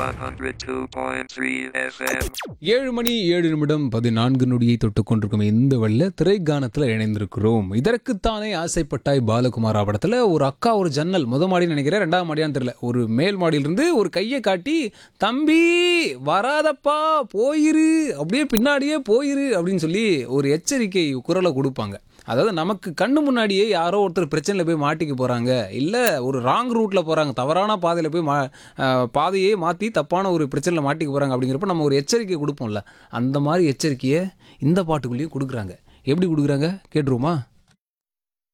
102.3 FM. ஏழு மணி ஏழு நிமிடம் பதினான்கு நொடியை தொட்டுக் கொண்டிருக்கும் இந்த வழியில் திரைக்கானத்தில் இணைந்திருக்கிறோம் இதற்குத்தானே ஆசைப்பட்டாய் பாலகுமாரா படத்தில் ஒரு அக்கா ஒரு ஜன்னல் முத மாடின்னு நினைக்கிறேன் ரெண்டாம் மாடியான்னு தெரியல ஒரு மேல் மாடியிலிருந்து ஒரு கையை காட்டி தம்பி வராதப்பா போயிரு அப்படியே பின்னாடியே போயிரு அப்படின்னு சொல்லி ஒரு எச்சரிக்கை குரலை கொடுப்பாங்க அதாவது நமக்கு கண்ணு முன்னாடியே யாரோ ஒருத்தர் பிரச்சனையில் போய் மாட்டிக்க போகிறாங்க இல்லை ஒரு ராங் ரூட்டில் போகிறாங்க தவறான பாதையில் போய் மா அஹ் பாதையே மாற்றி தப்பான ஒரு பிரச்சனையில் மாட்டிக்க போகிறாங்க அப்படிங்கிறப்ப நம்ம ஒரு எச்சரிக்கை கொடுப்போம்ல அந்த மாதிரி எச்சரிக்கையை இந்த பாட்டுக்குள்ளேயும் கொடுக்குறாங்க எப்படி கொடுக்குறாங்க கேட்டுருவோமா